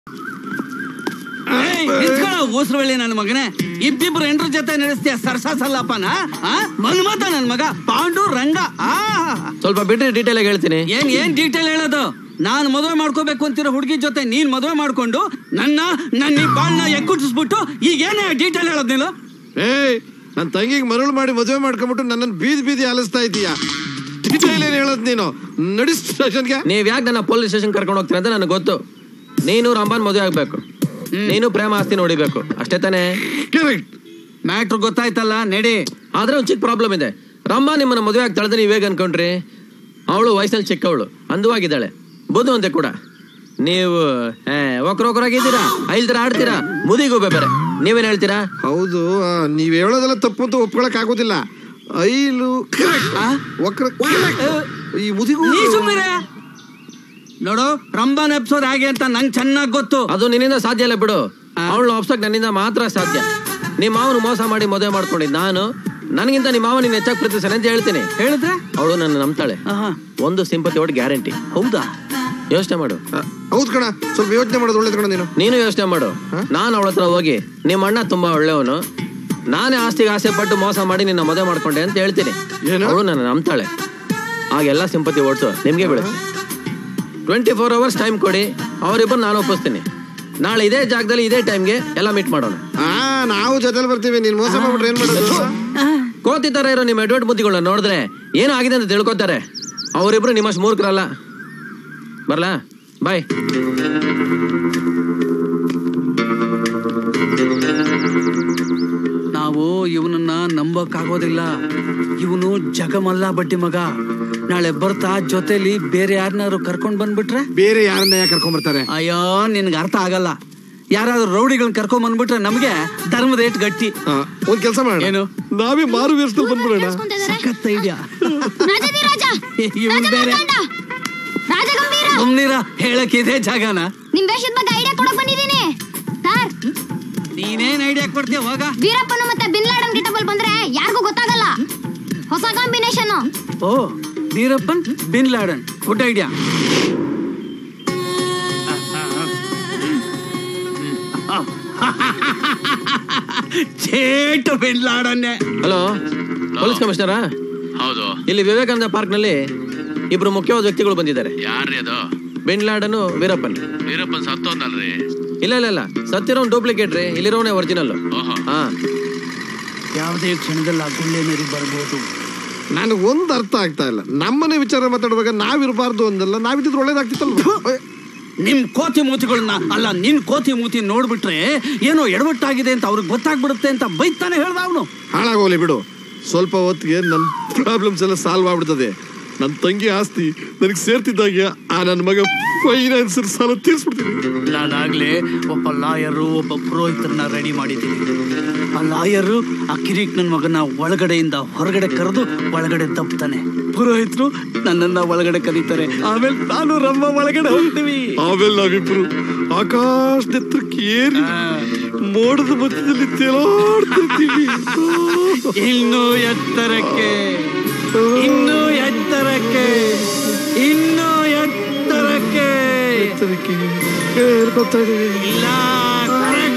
ಊಸ್ರವಳ್ಳಿ ನನ್ನ ಮಗನೇ ಇಬ್ಬಿಬ್ರು ಎಂಟ್ರ ಜೊತೆ ನಡೆಸ್ತೀಯ ಸರ್ಸ ಸಲ್ಲಪ್ಪನ ಆ? ಮನ್ಮಥ ನನ್ ಮಗ ಪಾಂಡು ರಂಗ ಆ ಸ್ವಲ್ಪ ಬಿಟ್ರೆ ಡೀಟೇಲ್ ಆಗಿ ಹೇಳ್ತೀನಿ ಏನ್ ಏನ್ ಡೀಟೇಲ್ ಹೇಳೋದು ನಾನ್ ಮದುವೆ ಮಾಡ್ಕೋಬೇಕು ಅಂತಿರೋ ಹುಡುಗಿ ಜೊತೆ ನೀನ್ ಮದುವೆ ಮಾಡ್ಕೊಂಡು ನನ್ನ ನನ್ನ ಈ ಬಾಳ್ನ ಎಕ್ಕುಟ್ಟಿಸ್ಬಿಟ್ಟು ಈಗ ಏನೇ ಡೀಟೇಲ್ ಹೇಳೋದ್ ನೀನು ಏಯ್ ನನ್ನ ತಂಗಿಗೆ ಮರಳು ಮಾಡಿ ಮದುವೆ ಮಾಡ್ಕೊಂಬಿಟ್ಟು ನನ್ನನ್ನು ಬೀದಿ ಬೀದಿ ಅಲಿಸ್ತಾ ಇದೀಯಾ ಡೀಟೇಲ್ ಏನ್ ಹೇಳೋದು ನೀನು ನಡಿ ಸ್ಟೇಷನ್ಗೆ ನೀವ್ ಯಾಕೆ ನನ್ನ ಪೊಲೀಸ್ ಸ್ಟೇಷನ್ ಕರ್ಕೊಂಡು ಹೋಗ್ತೀರ ಅಂತ ನನಗೆ ಗೊತ್ತು ನೀನು ರಂಬಾನ್ ಮದುವೆ ಆಗ್ಬೇಕು ನೀನು ಪ್ರೇಮ ಆಸ್ತಿ ನೋಡಿಬೇಕು ಅಷ್ಟೇ ತಾನೇ ಕರೆಕ್ಟ್ ಮ್ಯಾಟ್ರ್ ಗೊತ್ತಾಯ್ತಲ್ಲ ನಡಿ ಆದ್ರೆ ಒಂದು ಚಿಕ್ಕ ಪ್ರಾಬ್ಲಮ್ ಇದೆ ರಂಬಾ ನಿಮ್ಮನ್ನ ಮದುವೆ ಆಗ್ತಾಳೆ ನೀವ್ ಹೇಗೆ ಅನ್ಕೊಂಡ್ರಿ ಅವಳು ವಯಸ್ಸಲ್ಲಿ ಚಿಕ್ಕವಳು ಅಂದವಾಗಿದ್ದಾಳೆ ಬುದ್ಧಿವಂತೆ ಕೂಡ ನೀವು ಒಕ್ರೊಕ್ರಾಗಿದ್ದೀರಾ ಐಲ್ತರ ಆಡ್ತೀರಾ ಮುದಿಗೂಬೆ ಬೇರೆ ನೀವೇನ್ ಹೇಳ್ತೀರಾ ಹೌದು ಆ, ನೀವ್ ಹೇಳೋದೆಲ್ಲ ತಪ್ಪು ಅಂತ ಒಪ್ಕೊಳಕ್ ಆಗೋದಿಲ್ಲ ಐಲು correct. ವಕ್ರ correct. ಈ ಮುದಿಗೂ ನೀ ಸುಮ್ಮನೆ ನೋಡು ರಂಬಾನ್ ಎಪ್ಸೋದ್ ಹೇಗೆ ಅಂತ ನಂಗೆ ಚೆನ್ನಾಗ್ ಗೊತ್ತು ಅದು ನಿನ್ನಿಂದ ಸಾಧ್ಯ ಇಲ್ಲ ಬಿಡು ಅವಳು ಒಪ್ಸಕ್ ನನ್ನಿಂದ ಮಾತ್ರ ಸಾಧ್ಯ ನಿಮ್ಮ ಮಾವನು ಮೋಸ ಮಾಡಿ ಮದುವೆ ಮಾಡ್ಕೊಂಡಿದ್ ನಾನು ನನಗಿಂತ ನಿಮ್ಮ ಮಾವ ನೀನ್ ಹೆಚ್ಚಾಗಿ ಪ್ರೀತಿಸ್ತಾನೆ ಅಂತ ಹೇಳ್ತೀನಿ ಹೇಳಿದ್ರೆ ಅವಳು ನನ್ನ ನಂಬ್ತಾಳೆ ಆಹಾ. ಒಂದು ಸಿಂಪತಿ ಒಟ್ಟು ಗ್ಯಾರಂಟಿ ಹೌದಾ ಯೋಚನೆ ಮಾಡು ಆ, ಹೌದ್ ಕಣ ಸ್ವಲ್ಪ ಯೋಚನೆ ಮಾಡೋದು ಒಳ್ಳೇದು ಕಣ ನೀನು ನೀನು ಯೋಚನೆ ಮಾಡು ನಾನು ಅವಳ ಹತ್ರ ಹೋಗಿ ನಿಮ್ಮ ಅಣ್ಣ ತುಂಬಾ ಒಳ್ಳೆಯವನು ನಾನೇ ಆಸ್ತಿಗೆ ಆಸೆ ಪಟ್ಟು ಮೋಸ ಮಾಡಿ ನಿನ್ನ ಮದುವೆ ಮಾಡ್ಕೊಂಡೆ ಅಂತ ಹೇಳ್ತೀನಿ ಏನು? ಅವಳು ನನ್ನ ನಂಬ್ತಾಳೆ ಆಗೆಲ್ಲ ಸಿಂಪತಿ ಓಡಿಸು ನಿಮ್ಗೆ ಬೀಳುತ್ತೆ ಟ್ವೆಂಟಿ ಫೋರ್ ಅವರ್ಸ್ ಟೈಮ್ ಕೊಡಿ ಅವರಿಬ್ಬರು ನಾನು ಒಪ್ಪಿಸ್ತೀನಿ ನಾಳೆ ಇದೇ ಜಾಗದಲ್ಲಿ ಇದೇ ಟೈಮ್ಗೆ ಎಲ್ಲ ಮೀಟ್ ಮಾಡೋಣ ಆ ನಾವು ಜೊತೆಲಿ ಬರ್ತೀವಿ ನೀನ್ ಮೋಸ ಮಾಡ್ಬಿಟ್ರೆ ಏನ್ ಮಾಡೋದು ಕೋತಿ ತರ ಇರೋ ನಿಮ್ಮ ಎಡ್ವರ್ಡ್ ಬುದ್ಧಿಗಳನ್ನ ನೋಡಿದ್ರೆ ಏನೋ ಆಗಿದೆ ಅಂತ ತಿಳ್ಕೊತಾರೆ ಅವರಿಬ್ರು ನಿಮ್ಮಷ್ಟು ಮೂರ್ಖರಲ್ಲ ಬರ್ಲಾ ಬಾಯ್ ನಾವು ಇವನನ್ನ ನಂಬಕ್ಕಾಗೋದಿಲ್ಲ ಇವನು ಜಗಮಲ್ಲ ಬಡ್ಡಿ ಮಗ ನಾಳೆ ಬರ್ತಾ ಜೊತೆಲಿ ಬೇರೆ ಯಾರನ್ನಾರು ಕರ್ಕೊಂಡ್ ಬಂದ್ಬಿಟ್ರೆ ಬೇರೆ ಯಾರನ್ನ ಯಾಕೆ ಕರ್ಕೊಂಡ್ ಬರ್ತಾರೆ ಅಯ್ಯೋ ನಿನ್ಗೆ ಅರ್ಥ ಆಗಲ್ಲ ಯಾರಾದ್ರೂ ರೌಡಿಗಳನ್ನ ಕರ್ಕೊಂಡ್ ಬಂದ್ಬಿಟ್ರೆ ನಮಗೆ ಧರ್ಮದ ರೇಟ್ ಗಟ್ಟಿ ಆ, ಒಂದ್ ಕೆಲಸ ಮಾಡೋಣ ಏನು? ನಾವೇ ಮಾರು ವೇಷದಲ್ಲಿ ಬಂದ್ಬಿಡೋಣ ಸಖತ್ ಐಡಿಯಾ ರಾಜಾಧಿರಾಜ ಇವನ್ ಬೇರೆ ರಾಜ ರಾಜಗಂಭೀರ ಸುಮ್ನಿರ ಹೇಳಕ್ ಇದೇ ಜಾಗನ ನಿಮ್ ವೇಷದ ಬಗ್ಗೆ ಐಡಿಯಾ ಕೊಡಕ್ ಬಂದಿದ್ದೀನಿ ಸರ್ ನೀನೇನ್ ಐಡಿಯಾ ಕೊಡ್ತೀಯ ಹೋಗ ವೀರಪ್ಪನು ಮತ್ತೆ ಬಿನ್ ಲಾಡನ್ ಗಿಟಬಲ್ ಬಂದ್ರೆ ಯಾರಿಗೂ ಗೊತ್ತಾಗಲ್ಲ ಹೊಸ ಕಾಂಬಿನೇಷನ್ ಓ Veerappan bin Laden good idea ಚೇಟು ಬಿನ್ ಲಾಡನ್ನೇ ಹಲೋ ಪೊಲೀಸ್ ಕಮಿಷನರಾ ಹೌದು ಇಲ್ಲಿ ವಿವೇಕಾನಂದ ಪಾರ್ಕ್ ನಲ್ಲಿ ಇಬ್ರು ಮುಖ್ಯವಾದ ವ್ಯಕ್ತಿಗಳು ಬಂದಿದ್ದಾರೆ ಯಾರ್ರಿ ಅದು ಬಿನ್ ಲಾಡನು ವೀರಪ್ಪನ್ ವೀರಪ್ಪನ್ ಸತ್ತೋದ್ನಲ್ರಿ ಇಲ್ಲ ಇಲ್ಲ ಇಲ್ಲ ಸತ್ತಿರೋನ್ ಡೂಪ್ಲಿಕೇಟ್ ರೀ ಇಲ್ಲಿರೋನೇ ಒರಿಜಿನಲ್ ಓಹೋ ಹಾ ಯಾವುದೇ ಕ್ಷಣದಲ್ಲಿ ಆ ಗುಳ್ಳೆ ಮೇರಿ ಬರ್ಬೋದು ನನಗೆ ಒಂದ್ ಅರ್ಥ ಆಗ್ತಾ ಇಲ್ಲ ನಮ್ಮನೆ ವಿಚಾರ ಮಾತಾಡುವಾಗ ನಾವಿರಬಾರ್ದು ಅಂದಲ್ಲ ನಾವಿದ್ರೆ ಒಳ್ಳೇದಾಗ್ತಿತ್ತಲ್ವ ನಿಮ್ ಕೋತಿ ಮೂತಿಗಳನ್ನ ಅಲ್ಲ ನಿನ್ ಕೋತಿ ಮೂತಿ ನೋಡ್ಬಿಟ್ರೆ ಏನೋ ಎಡವಟ್ಟಾಗಿದೆ ಅಂತ ಅವ್ರಿಗೆ ಗೊತ್ತಾಗ್ಬಿಡುತ್ತೆ ಅಂತ ಬೈತಾನೆ ಹೇಳ್ದ ಅವನು ಹಾಳಾಗೋಲಿ ಬಿಡು ಸ್ವಲ್ಪ ಹೊತ್ತಿಗೆ ನನ್ನ ಪ್ರಾಬ್ಲಮ್ಸ್ ಎಲ್ಲ ಸಾಲ್ವ್ ಆಗ್ಬಿಡ್ತದೆ ನನ್ನ ತಂಗಿ ಆಸ್ತಿ ನನಗೆ ಸೇರ್ತಿದ್ದಾಗೆ ಆ ನನ್ನ ಮಗ ಫೈನಾನ್ಸರ್ ಸಾಲ ತೀರ್ಸ್ಬಿಡ್ತೀನಿ ನಾನಾಗ್ಲೇ ಒಬ್ಬ ಲಾಯರು ಒಬ್ಬ ಪುರೋಹಿತರನ್ನ ರೆಡಿ ಮಾಡಿದ್ದೀನಿ ಆ ಲಾಯರು ಆ ಕಿರಿಕ್ ನನ್ನ ಮಗನ ಒಳಗಡೆಯಿಂದ ಹೊರಗಡೆ ಕರೆದು ಒಳಗಡೆ ತಪ್ತಾನೆ ಪುರೋಹಿತರು ನನ್ನನ್ನ ಒಳಗಡೆ ಕರೀತಾರೆ ಆಮೇಲೆ ನಾನು ರಮ್ಮ ಒಳಗಡೆ ಹೋಗ್ತೀವಿ ಆಮೇಲೆ ನಾವಿಬ್ರು ಆಕಾಶದ ಎತ್ತರಕ್ಕೆ ಏರಿ ಮೋಡದ ಮಧ್ಯದಲ್ಲಿ ತೇಲಾಡ್ತಿರ್ತೀವಿ ಇನ್ನೂ ಎತ್ತರಕ್ಕೆ ಇನ್ನೂ ಎತ್ತರಕ್ಕೆ ಇನ್ನೂ ಎತ್ತರಕ್ಕೆ ಎತ್ತರಕ್ಕೆ ಹೇಳ್ಕೊತಾ ಇದೀವಿ ಇಲ್ಲ correct.